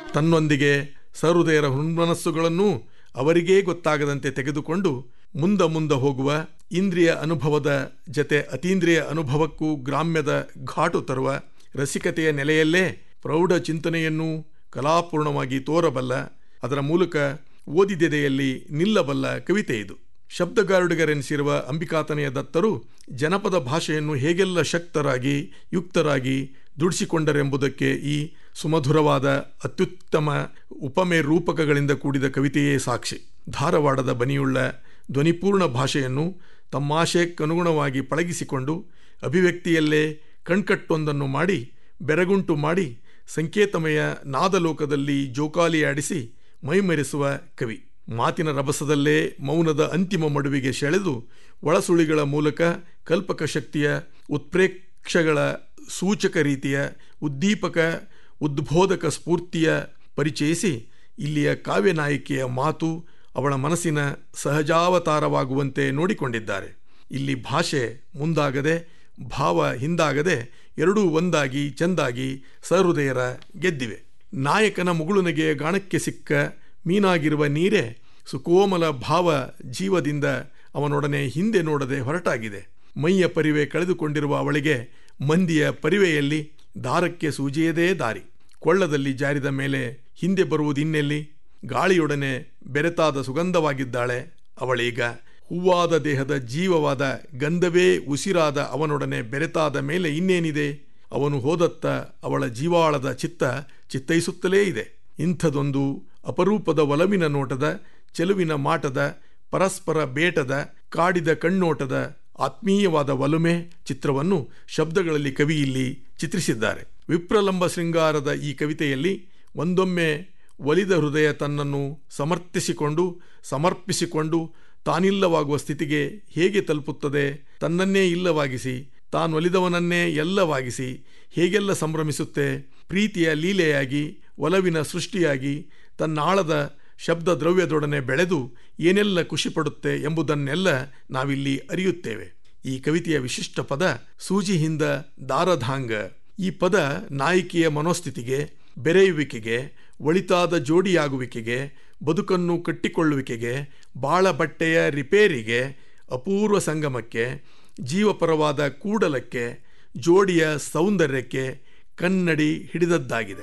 ತನ್ನೊಂದಿಗೆ ಸಹೃದಯರ ಹುನ್ಮನಸ್ಸುಗಳನ್ನೂ ಅವರಿಗೇ ಗೊತ್ತಾಗದಂತೆ ತೆಗೆದುಕೊಂಡು ಮುಂದ ಮುಂದ ಹೋಗುವ ಇಂದ್ರಿಯ ಅನುಭವದ ಜತೆ ಅತೀಂದ್ರಿಯ ಅನುಭವಕ್ಕೂ ಗ್ರಾಮ್ಯದ ಘಾಟು ತರುವ ರಸಿಕತೆಯ ನೆಲೆಯಲ್ಲೇ ಪ್ರೌಢ ಚಿಂತನೆಯನ್ನೂ ಕಲಾಪೂರ್ಣವಾಗಿ ತೋರಬಲ್ಲ ಅದರ ಮೂಲಕ ಓದಿದೆದೆಯಲ್ಲಿ ನಿಲ್ಲಬಲ್ಲ ಕವಿತೆ ಇದು ಶಬ್ದಗಾರುಡಿಗರೆನಿಸಿರುವ ಅಂಬಿಕಾತನೆಯ ದತ್ತರು ಜನಪದ ಭಾಷೆಯನ್ನು ಹೇಗೆಲ್ಲ ಶಕ್ತರಾಗಿ ಯುಕ್ತರಾಗಿ ದುಡಿಸಿಕೊಂಡರೆಂಬುದಕ್ಕೆ ಈ ಸುಮಧುರವಾದ ಅತ್ಯುತ್ತಮ ಉಪಮೆ ರೂಪಕಗಳಿಂದ ಕೂಡಿದ ಕವಿತೆಯೇ ಸಾಕ್ಷಿ ಧಾರವಾಡದ ಬನಿಯುಳ್ಳ ಧ್ವನಿಪೂರ್ಣ ಭಾಷೆಯನ್ನು ತಮ್ಮಾಶಯಕ್ಕನುಗುಣವಾಗಿ ಪಳಗಿಸಿಕೊಂಡು ಅಭಿವ್ಯಕ್ತಿಯಲ್ಲೇ ಕಣ್ಕಟ್ಟೊಂದನ್ನು ಮಾಡಿ ಬೆರಗುಂಟು ಮಾಡಿ ಸಂಕೇತಮಯ ನಾದಲೋಕದಲ್ಲಿ ಜೋಕಾಲಿಯಾಡಿಸಿ ಮೈಮೆರೆಸುವ ಕವಿ ಮಾತಿನ ರಭಸದಲ್ಲೇ ಮೌನದ ಅಂತಿಮ ಮಡುವಿಗೆ ಸೆಳೆದು ಒಳಸುಳಿಗಳ ಮೂಲಕ ಕಲ್ಪಕ ಶಕ್ತಿಯ ಉತ್ಪ್ರೇಕ್ಷಗಳ ಸೂಚಕ ರೀತಿಯ ಉದ್ದೀಪಕ ಉದ್ಬೋಧಕ ಸ್ಫೂರ್ತಿಯ ಪರಿಚಯಿಸಿ ಇಲ್ಲಿಯ ಕಾವ್ಯನಾಯಕಿಯ ಮಾತು ಅವಳ ಮನಸ್ಸಿನ ಸಹಜಾವತಾರವಾಗುವಂತೆ ನೋಡಿಕೊಂಡಿದ್ದಾರೆ ಇಲ್ಲಿ ಭಾಷೆ ಮುಂದಾಗದೆ ಭಾವ ಹಿಂದಾಗದೆ ಎರಡೂ ಒಂದಾಗಿ ಚೆಂದಾಗಿ ಸಹೃದಯರ ಗೆದ್ದಿವೆ ನಾಯಕನ ಮುಗುಳುನಗೆಯ ಗಾಣಕ್ಕೆ ಸಿಕ್ಕ ಮೀನಾಗಿರುವ ನೀರೇ ಸುಕೋಮಲ ಭಾವ ಜೀವದಿಂದ ಅವನೊಡನೆ ಹಿಂದೆ ನೋಡದೆ ಹೊರಟಾಗಿದೆ ಮೈಯ ಪರಿವೆ ಕಳೆದುಕೊಂಡಿರುವ ಅವಳಿಗೆ ಮಂದಿಯ ಪರಿವೆಯಲ್ಲಿ ದಾರಕ್ಕೆ ಸೂಜಿಯದೇ ದಾರಿ ಕೊಳ್ಳದಲ್ಲಿ ಜಾರಿದ ಮೇಲೆ ಹಿಂದೆ ಬರುವುದಿನ್ನೆಲ್ಲಿ ಗಾಳಿಯೊಡನೆ ಬೆರೆತಾದ ಸುಗಂಧವಾಗಿದ್ದಾಳೆ ಅವಳೀಗ ಹೂವಾದ ದೇಹದ ಜೀವವಾದ ಗಂಧವೇ ಉಸಿರಾದ ಅವನೊಡನೆ ಬೆರೆತಾದ ಮೇಲೆ ಇನ್ನೇನಿದೆ ಅವನು ಹೋದತ್ತ ಅವಳ ಜೀವಾಳದ ಚಿತ್ತ ಚಿತ್ತೈಸುತ್ತಲೇ ಇದೆ ಇಂಥದೊಂದು ಅಪರೂಪದ ಒಲವಿನ ನೋಟದ ಚೆಲುವಿನ ಮಾಟದ ಪರಸ್ಪರ ಬೇಟದ ಕಾಡಿದ ಕಣ್ಣೋಟದ ಆತ್ಮೀಯವಾದ ಒಲುಮೆ ಚಿತ್ರವನ್ನು ಶಬ್ದಗಳಲ್ಲಿ ಕವಿ ಇಲ್ಲಿ ಚಿತ್ರಿಸಿದ್ದಾರೆ ವಿಪ್ರಲಂಬ ಶೃಂಗಾರದ ಈ ಕವಿತೆಯಲ್ಲಿ ಒಂದೊಮ್ಮೆ ಒಲಿದ ಹೃದಯ ತನ್ನನ್ನು ಸಮರ್ಥಿಸಿಕೊಂಡು ಸಮರ್ಪಿಸಿಕೊಂಡು ತಾನಿಲ್ಲವಾಗುವ ಸ್ಥಿತಿಗೆ ಹೇಗೆ ತಲುಪುತ್ತದೆ ತನ್ನನ್ನೇ ಇಲ್ಲವಾಗಿಸಿ ತಾನೊಲಿದವನನ್ನೇ ಎಲ್ಲವಾಗಿಸಿ ಹೇಗೆಲ್ಲ ಸಂಭ್ರಮಿಸುತ್ತೆ ಪ್ರೀತಿಯ ಲೀಲೆಯಾಗಿ ಒಲವಿನ ಸೃಷ್ಟಿಯಾಗಿ ತನ್ನಾಳದ ಶಬ್ದ ದ್ರವ್ಯದೊಡನೆ ಬೆಳೆದು ಏನೆಲ್ಲ ಖುಷಿಪಡುತ್ತೆ ಎಂಬುದನ್ನೆಲ್ಲ ನಾವಿಲ್ಲಿ ಅರಿಯುತ್ತೇವೆ ಈ ಕವಿತೆಯ ವಿಶಿಷ್ಟ ಪದ ಸೂಜಿಹಿಂದ ದಾರಧಾಂಗ ಈ ಪದ ನಾಯಕಿಯ ಮನೋಸ್ಥಿತಿಗೆ ಬೆರೆಯುವಿಕೆಗೆ ಒಳಿತಾದ ಜೋಡಿಯಾಗುವಿಕೆಗೆ ಬದುಕನ್ನು ಕಟ್ಟಿಕೊಳ್ಳುವಿಕೆಗೆ ಬಾಳ ಬಟ್ಟೆಯ ರಿಪೇರಿಗೆ ಅಪೂರ್ವ ಸಂಗಮಕ್ಕೆ ಜೀವಪರವಾದ ಕೂಡಲಕ್ಕೆ ಜೋಡಿಯ ಸೌಂದರ್ಯಕ್ಕೆ ಕನ್ನಡಿ ಹಿಡಿದದ್ದಾಗಿದೆ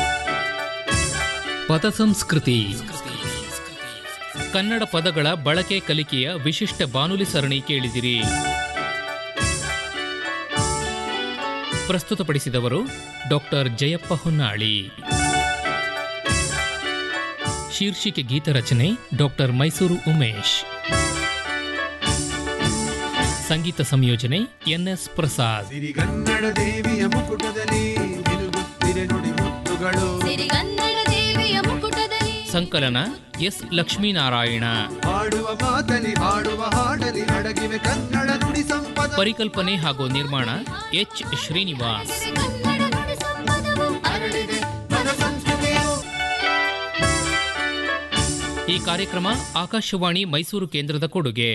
ಪದ ಸಂಸ್ಕೃತಿ ಕನ್ನಡ ಪದಗಳ ಬಳಕೆ ಕಲಿಕೆಯ ವಿಶಿಷ್ಟ ಬಾನುಲಿ ಸರಣಿ ಕೇಳಿದಿರಿ ಪ್ರಸ್ತುತಪಡಿಸಿದವರು ಡಾಕ್ಟರ್ ಜಯಪ್ಪ ಹೊನ್ನಾಳಿ ಶೀರ್ಷಿಕೆ ಗೀತರಚನೆ ಡಾಕ್ಟರ್ ಮೈಸೂರು ಉಮೇಶ್ ಸಂಗೀತ ಸಂಯೋಜನೆ ಎನ್ಎಸ್ ಪ್ರಸಾದ್ ಸಿರಿಗನ್ನಡ ದೇವಿಯ ಮುಕುಟದಲ್ಲಿ ನಿಲುಗುತ್ತಿರೆ ನುಡಿ ಮುತ್ತುಗಳು ಸಿರಿಗನ್ನಡ ದೇವಿಯ ಮುಕುಟದಲ್ಲಿ ಸಂಕಲನ ಎಸ್ ಲಕ್ಷ್ಮೀನಾರಾಯಣ ಹಾಡುವ ಮಾತಲಿ ಹಾಡುವ ಹಾಡಲಿ ಅಡಗಿವೆ ಕನ್ನಡ ನುಡಿ ಸಂಪದ ಪರಿಕಲ್ಪನೆ ಹಾಗೂ ನಿರ್ಮಾಣ ಎಚ್ ಶ್ರೀನಿವಾಸ್ ಕನ್ನಡ ನುಡಿ ಸಂಪದವು ಹರಡಿದೆ ಪದ ಸಂಸ್ಕೃತಿಯು ಈ ಕಾರ್ಯಕ್ರಮ ಆಕಾಶವಾಣಿ ಮೈಸೂರು ಕೇಂದ್ರದ ಕೊಡುಗೆ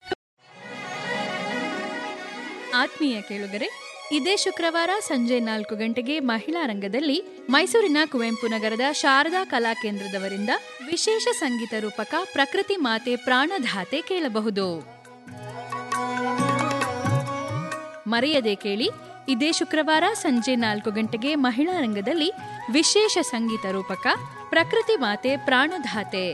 ಆತ್ಮೀಯ ಕೇಳುಗರೆ ಇದೇ ಶುಕ್ರವಾರ ಸಂಜೆ ನಾಲ್ಕು ಗಂಟೆಗೆ ಮಹಿಳಾ ರಂಗದಲ್ಲಿ ಮೈಸೂರಿನ ಕುವೆಂಪು ನಗರದ ಶಾರದಾ ಕಲಾ ಕೇಂದ್ರದವರಿಂದ ವಿಶೇಷ ಸಂಗೀತ ರೂಪಕ ಪ್ರಕೃತಿ ಮಾತೆ ಪ್ರಾಣಧಾತೆ ಕೇಳಬಹುದು ಮರೆಯದೆ ಕೇಳಿ ಇದೇ ಶುಕ್ರವಾರ ಸಂಜೆ ನಾಲ್ಕು ಗಂಟೆಗೆ ಮಹಿಳಾ ರಂಗದಲ್ಲಿ ವಿಶೇಷ ಸಂಗೀತ ರೂಪಕ ಪ್ರಕೃತಿ ಮಾತೆ ಪ್ರಾಣಧಾತೆ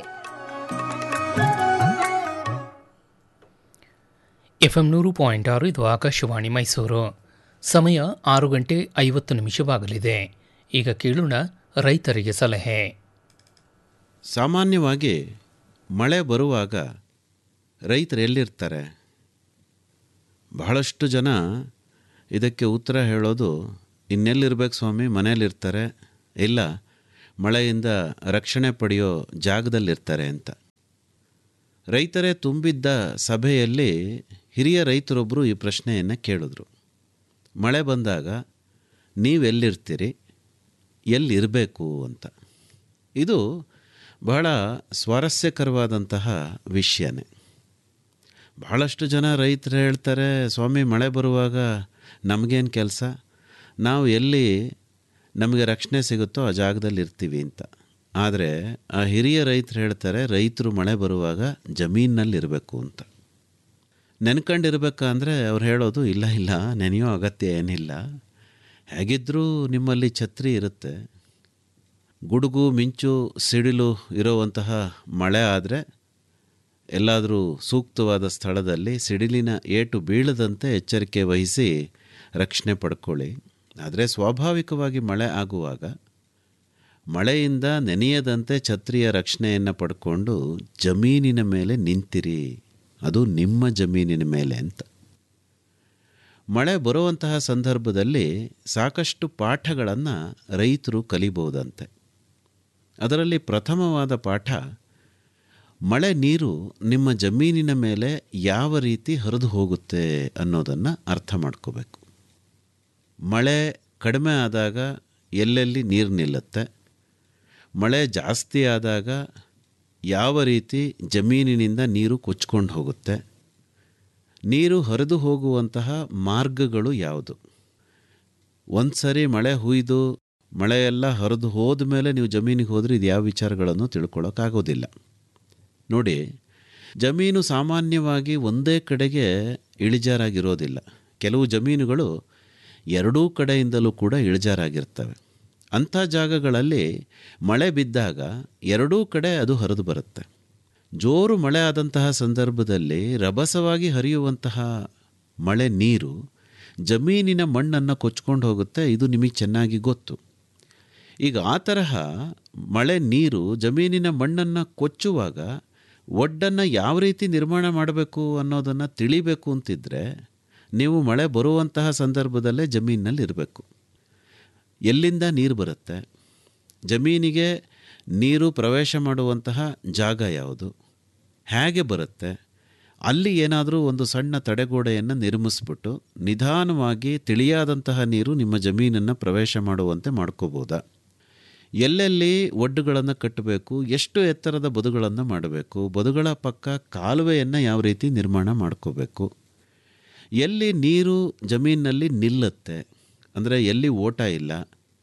ಎಫ್ಎಂ ನೂರು ಪಾಯಿಂಟ್ ಆರು ಇದು ಆಕಾಶವಾಣಿ ಮೈಸೂರು ಸಮಯ ಆರು ಗಂಟೆ ಐವತ್ತು ನಿಮಿಷವಾಗಲಿದೆ ಈಗ ಕೇಳೋಣ ರೈತರಿಗೆ ಸಲಹೆ ಸಾಮಾನ್ಯವಾಗಿ ಮಳೆ ಬರುವಾಗ ರೈತರು ಎಲ್ಲಿರ್ತಾರೆ ಬಹಳಷ್ಟು ಜನ ಇದಕ್ಕೆ ಉತ್ತರ ಹೇಳೋದು ಇನ್ನೆಲ್ಲಿರ್ಬೇಕು ಸ್ವಾಮಿ ಮನೇಲಿರ್ತಾರೆ ಇಲ್ಲ ಮಳೆಯಿಂದ ರಕ್ಷಣೆ ಪಡೆಯೋ ಜಾಗದಲ್ಲಿರ್ತಾರೆ ಅಂತ ರೈತರೇ ತುಂಬಿದ್ದ ಸಭೆಯಲ್ಲಿ ಹಿರಿಯ ರೈತರೊಬ್ಬರು ಈ ಪ್ರಶ್ನೆಯನ್ನು ಕೇಳಿದ್ರು ಮಳೆ ಬಂದಾಗ ನೀವೆಲ್ಲಿರ್ತೀರಿ ಎಲ್ಲಿರಬೇಕು ಅಂತ ಇದು ಬಹಳ ಸ್ವಾರಸ್ಯಕರವಾದಂತಹ ವಿಷಯನೇ ಬಹಳಷ್ಟು ಜನ ರೈತರು ಹೇಳ್ತಾರೆ ಸ್ವಾಮಿ ಮಳೆ ಬರುವಾಗ ನಮಗೇನು ಕೆಲಸ ನಾವು ಎಲ್ಲಿ ನಮಗೆ ರಕ್ಷಣೆ ಸಿಗುತ್ತೋ ಆ ಜಾಗದಲ್ಲಿ ಇರ್ತೀವಿ ಅಂತ ಆದರೆ ಆ ಹಿರಿಯ ರೈತರು ಹೇಳ್ತಾರೆ ರೈತರು ಮಳೆ ಬರುವಾಗ ಜಮೀನಲ್ಲಿ ಇರಬೇಕು ಅಂತ ನೆನ್ಕೊಂಡಿರ್ಬೇಕಂದ್ರೆ ಅವ್ರು ಹೇಳೋದು ಇಲ್ಲ ಇಲ್ಲ ನೆನೆಯೋ ಅಗತ್ಯ ಏನಿಲ್ಲ ಹೇಗಿದ್ದರೂ ನಿಮ್ಮಲ್ಲಿ ಛತ್ರಿ ಇರುತ್ತೆ ಗುಡುಗು ಮಿಂಚು ಸಿಡಿಲು ಇರುವಂತಹ ಮಳೆ ಆದರೆ ಎಲ್ಲಾದರೂ ಸೂಕ್ತವಾದ ಸ್ಥಳದಲ್ಲಿ ಸಿಡಿಲಿನ ಏಟು ಬೀಳದಂತೆ ಎಚ್ಚರಿಕೆ ವಹಿಸಿ ರಕ್ಷಣೆ ಪಡ್ಕೊಳ್ಳಿ ಆದರೆ ಸ್ವಾಭಾವಿಕವಾಗಿ ಮಳೆ ಆಗುವಾಗ ಮಳೆಯಿಂದ ನೆನೆಯದಂತೆ ಛತ್ರಿಯ ರಕ್ಷಣೆಯನ್ನು ಪಡ್ಕೊಂಡು ಜಮೀನಿನ ಮೇಲೆ ನಿಂತಿರಿ ಅದು ನಿಮ್ಮ ಜಮೀನಿನ ಮೇಲೆ ಅಂತ ಮಳೆ ಬರುವಂತಹ ಸಂದರ್ಭದಲ್ಲಿ ಸಾಕಷ್ಟು ಪಾಠಗಳನ್ನು ರೈತರು ಕಲಿಬಹುದಂತೆ ಅದರಲ್ಲಿ ಪ್ರಥಮವಾದ ಪಾಠ ಮಳೆ ನೀರು ನಿಮ್ಮ ಜಮೀನಿನ ಮೇಲೆ ಯಾವ ರೀತಿ ಹರಿದು ಹೋಗುತ್ತೆ ಅನ್ನೋದನ್ನು ಅರ್ಥ ಮಾಡ್ಕೋಬೇಕು ಮಳೆ ಕಡಿಮೆ ಆದಾಗ ಎಲ್ಲೆಲ್ಲಿ ನೀರು ನಿಲ್ಲುತ್ತೆ ಮಳೆ ಜಾಸ್ತಿ ಆದಾಗ ಯಾವ ರೀತಿ ಜಮೀನಿನಿಂದ ನೀರು ಕೊಚ್ಕೊಂಡು ಹೋಗುತ್ತೆ ನೀರು ಹರಿದು ಹೋಗುವಂತಹ ಮಾರ್ಗಗಳು ಯಾವುದು ಒಂದು ಸರಿ ಮಳೆ ಹುಯ್ದು ಮಳೆಯೆಲ್ಲ ಹರಿದು ಹೋದ ಮೇಲೆ ನೀವು ಜಮೀನಿಗೆ ಹೋದರೆ ಇದು ಯಾವ ವಿಚಾರಗಳನ್ನು ತಿಳ್ಕೊಳ್ಳೋಕ್ಕಾಗೋದಿಲ್ಲ ನೋಡಿ ಜಮೀನು ಸಾಮಾನ್ಯವಾಗಿ ಒಂದೇ ಕಡೆಗೆ ಇಳಿಜಾರಾಗಿರೋದಿಲ್ಲ ಕೆಲವು ಜಮೀನುಗಳು ಎರಡೂ ಕಡೆಯಿಂದಲೂ ಕೂಡ ಇಳಿಜಾರಾಗಿರ್ತವೆ ಅಂಥ ಜಾಗಗಳಲ್ಲಿ ಮಳೆ ಬಿದ್ದಾಗ ಎರಡೂ ಕಡೆ ಅದು ಹರಿದು ಬರುತ್ತೆ ಜೋರು ಮಳೆ ಆದಂತಹ ಸಂದರ್ಭದಲ್ಲಿ ರಭಸವಾಗಿ ಹರಿಯುವಂತಹ ಮಳೆ ನೀರು ಜಮೀನಿನ ಮಣ್ಣನ್ನು ಕೊಚ್ಕೊಂಡು ಹೋಗುತ್ತೆ ಇದು ನಿಮಗೆ ಚೆನ್ನಾಗಿ ಗೊತ್ತು ಈಗ ಆ ತರಹ ಮಳೆ ನೀರು ಜಮೀನಿನ ಮಣ್ಣನ್ನು ಕೊಚ್ಚುವಾಗ ಒಡ್ಡನ್ನು ಯಾವ ರೀತಿ ನಿರ್ಮಾಣ ಮಾಡಬೇಕು ಅನ್ನೋದನ್ನು ತಿಳಿಬೇಕು ಅಂತಿದ್ದರೆ ನೀವು ಮಳೆ ಬರುವಂತಹ ಸಂದರ್ಭದಲ್ಲೇ ಜಮೀನಿನಲ್ಲಿ ಇರಬೇಕು ಎಲ್ಲಿಂದ ನೀರು ಬರುತ್ತೆ ಜಮೀನಿಗೆ ನೀರು ಪ್ರವೇಶ ಮಾಡುವಂತಹ ಜಾಗ ಯಾವುದು ಹೇಗೆ ಬರುತ್ತೆ ಅಲ್ಲಿ ಏನಾದರೂ ಒಂದು ಸಣ್ಣ ತಡೆಗೋಡೆಯನ್ನು ನಿರ್ಮಿಸ್ಬಿಟ್ಟು ನಿಧಾನವಾಗಿ ತಿಳಿಯಾದಂತಹ ನೀರು ನಿಮ್ಮ ಜಮೀನನ್ನು ಪ್ರವೇಶ ಮಾಡುವಂತೆ ಮಾಡ್ಕೋಬೋದಾ ಎಲ್ಲೆಲ್ಲಿ ಒಡ್ಡುಗಳನ್ನು ಕಟ್ಟಬೇಕು ಎಷ್ಟು ಎತ್ತರದ ಬದುಗಳನ್ನು ಮಾಡಬೇಕು ಬದುಗಳ ಪಕ್ಕ ಕಾಲುವೆಯನ್ನು ಯಾವ ರೀತಿ ನಿರ್ಮಾಣ ಮಾಡ್ಕೋಬೇಕು ಎಲ್ಲಿ ನೀರು ಜಮೀನಿನಲ್ಲಿ ನಿಲ್ಲುತ್ತೆ ಅಂದರೆ ಎಲ್ಲಿ ಓಟ ಇಲ್ಲ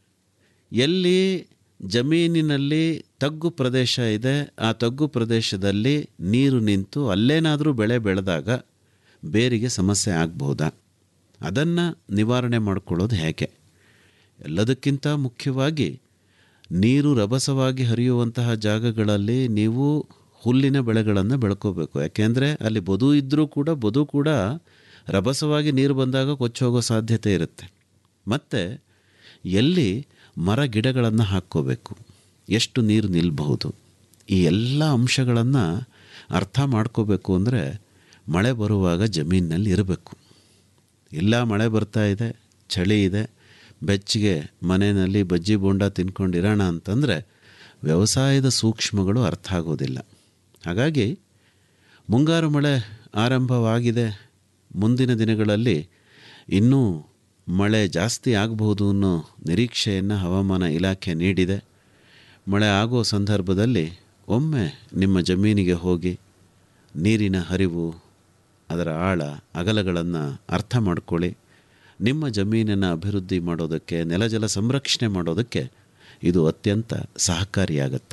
ಎಲ್ಲಿ ಜಮೀನಿನಲ್ಲಿ ತಗ್ಗು ಪ್ರದೇಶ ಇದೆ ಆ ತಗ್ಗು ಪ್ರದೇಶದಲ್ಲಿ ನೀರು ನಿಂತು ಅಲ್ಲೇನಾದರೂ ಬೆಳೆ ಬೆಳೆದಾಗ ಬೇರಿಗೆ ಸಮಸ್ಯೆ ಆಗ್ಬೋದಾ ಅದನ್ನು ನಿವಾರಣೆ ಮಾಡಿಕೊಳ್ಳೋದು ಹೇಗೆ ಎಲ್ಲದಕ್ಕಿಂತ ಮುಖ್ಯವಾಗಿ ನೀರು ರಭಸವಾಗಿ ಹರಿಯುವಂತಹ ಜಾಗಗಳಲ್ಲಿ ನೀವು ಹುಲ್ಲಿನ ಬೆಳೆಗಳನ್ನು ಬೆಳ್ಕೋಬೇಕು ಯಾಕೆಂದರೆ ಅಲ್ಲಿ ಬದು ಇದ್ದರೂ ಕೂಡ ಬದು ಕೂಡ ರಭಸವಾಗಿ ನೀರು ಬಂದಾಗ ಕೊಚ್ಚೋಗೋ ಸಾಧ್ಯತೆ ಇರುತ್ತೆ ಮತ್ತು ಎಲ್ಲಿ ಮರ ಗಿಡಗಳನ್ನು ಹಾಕ್ಕೋಬೇಕು ಎಷ್ಟು ನೀರು ನಿಲ್ಲಬಹುದು ಈ ಎಲ್ಲ ಅಂಶಗಳನ್ನು ಅರ್ಥ ಮಾಡ್ಕೋಬೇಕು ಅಂದರೆ ಮಳೆ ಬರುವಾಗ ಜಮೀನಿನಲ್ಲಿ ಇರಬೇಕು ಇಲ್ಲ ಮಳೆ ಬರ್ತಾ ಇದೆ ಚಳಿ ಇದೆ ಬೆಚ್ಚಗೆ ಮನೆಯಲ್ಲಿ ಬಜ್ಜಿ ಬೋಂಡ ತಿನ್ಕೊಂಡಿರೋಣ ಅಂತಂದರೆ ವ್ಯವಸಾಯದ ಸೂಕ್ಷ್ಮಗಳು ಅರ್ಥ ಆಗೋದಿಲ್ಲ ಹಾಗಾಗಿ ಮುಂಗಾರು ಮಳೆ ಆರಂಭವಾಗಿದೆ ಮುಂದಿನ ದಿನಗಳಲ್ಲಿ ಇನ್ನೂ ಮಳೆ ಜಾಸ್ತಿ ಆಗಬಹುದು ಅನ್ನೋ ನಿರೀಕ್ಷೆಯನ್ನು ಹವಾಮಾನ ಇಲಾಖೆ ನೀಡಿದೆ ಮಳೆ ಆಗೋ ಸಂದರ್ಭದಲ್ಲಿ ಒಮ್ಮೆ ನಿಮ್ಮ ಜಮೀನಿಗೆ ಹೋಗಿ ನೀರಿನ ಹರಿವು ಅದರ ಆಳ ಅಗಲಗಳನ್ನು ಅರ್ಥ ಮಾಡ್ಕೊಳ್ಳಿ ನಿಮ್ಮ ಜಮೀನನ್ನು ಅಭಿವೃದ್ಧಿ ಮಾಡೋದಕ್ಕೆ ನೆಲಜಲ ಸಂರಕ್ಷಣೆ ಮಾಡೋದಕ್ಕೆ ಇದು ಅತ್ಯಂತ ಸಹಕಾರಿಯಾಗತ್ತೆ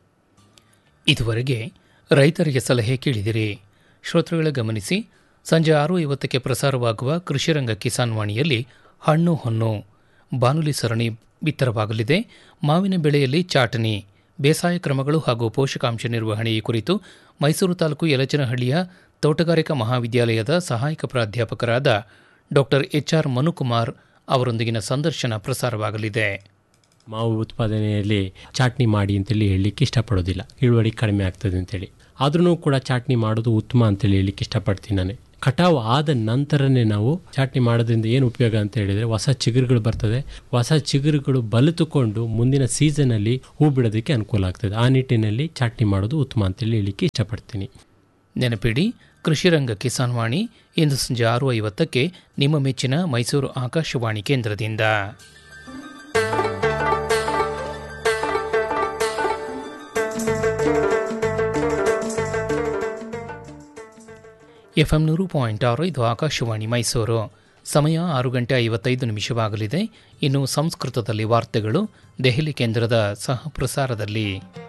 ಇದುವರೆಗೆ ರೈತರಿಗೆ ಸಲಹೆ ಕೇಳಿದಿರಿ ಶ್ರೋತೃಗಳ ಗಮನಿಸಿ ಸಂಜೆ ಆರು ಐವತ್ತಕ್ಕೆ ಪ್ರಸಾರವಾಗುವ ಕೃಷಿರಂಗ ಕಿಸಾನ್ ವಾಣಿಯಲ್ಲಿ ಹಣ್ಣು ಹೊನ್ನು ಬಾನುಲಿ ಸರಣಿ ಬಿತ್ತರವಾಗಲಿದೆ ಮಾವಿನ ಬೆಳೆಯಲ್ಲಿ ಚಾಟನಿ ಬೇಸಾಯ ಕ್ರಮಗಳು ಹಾಗೂ ಪೋಷಕಾಂಶ ನಿರ್ವಹಣೆ ಈ ಕುರಿತು ಮೈಸೂರು ತಾಲೂಕು ಯಲಚನಹಳ್ಳಿಯ ತೋಟಗಾರಿಕಾ ಮಹಾವಿದ್ಯಾಲಯದ ಸಹಾಯಕ ಪ್ರಾಧ್ಯಾಪಕರಾದ ಡಾಕ್ಟರ್ ಎಚ್ ಆರ್ ಮನುಕುಮಾರ್ ಅವರೊಂದಿಗಿನ ಸಂದರ್ಶನ ಪ್ರಸಾರವಾಗಲಿದೆ ಮಾವು ಉತ್ಪಾದನೆಯಲ್ಲಿ ಚಾಟ್ನಿ ಮಾಡಿ ಅಂತೇಳಿ ಹೇಳಲಿಕ್ಕೆ ಇಷ್ಟಪಡೋದಿಲ್ಲ ಇಳುವರಿ ಕಡಿಮೆ ಆಗ್ತದೆ ಅಂತೇಳಿ ಆದ್ರೂ ಕೂಡ ಚಾಟ್ನಿ ಮಾಡೋದು ಉತ್ತಮ ಅಂತೇಳಿ ಹೇಳಲಿಕ್ಕೆ ಇಷ್ಟಪಡ್ತೀನಿ ನಾನು ಕಟಾವು ಆದ ನಂತರನೇ ನಾವು ಚಾಟ್ನಿ ಮಾಡೋದ್ರಿಂದ ಏನು ಉಪಯೋಗ ಅಂತ ಹೇಳಿದರೆ ಹೊಸ ಚಿಗುರುಗಳು ಬರ್ತದೆ ಹೊಸ ಚಿಗುರುಗಳು ಬಲಿತುಕೊಂಡು ಮುಂದಿನ ಸೀಸನಲ್ಲಿ ಹೂ ಬಿಡೋದಕ್ಕೆ ಅನುಕೂಲ ಆಗ್ತದೆ ಆ ನಿಟ್ಟಿನಲ್ಲಿ ಚಾಟ್ನಿ ಮಾಡೋದು ಉತ್ತಮ ಅಂತೇಳಿ ಹೇಳಲಿಕ್ಕೆ ಇಷ್ಟಪಡ್ತೀನಿ ನೆನಪಿಡಿ ಕೃಷಿರಂಗ ಕಿಸಾನ್ ವಾಣಿ ಇಂದು ಸಂಜೆ ಆರು ಐವತ್ತಕ್ಕೆ ನಿಮ್ಮ ಮೆಚ್ಚಿನ ಮೈಸೂರು ಆಕಾಶವಾಣಿ ಕೇಂದ್ರದಿಂದ ಎಫ್ಎಂ ನೂರು ಪಾಯಿಂಟ್ ಆರು ಇದು ಆಕಾಶವಾಣಿ ಮೈಸೂರು ಸಮಯ ಆರು ಗಂಟೆ ಐವತ್ತೈದು ನಿಮಿಷವಾಗಲಿದೆ ಇನ್ನು ಸಂಸ್ಕೃತದಲ್ಲಿ ವಾರ್ತೆಗಳು ದೆಹಲಿ ಕೇಂದ್ರದ ಸಹ ಪ್ರಸಾರದಲ್ಲಿ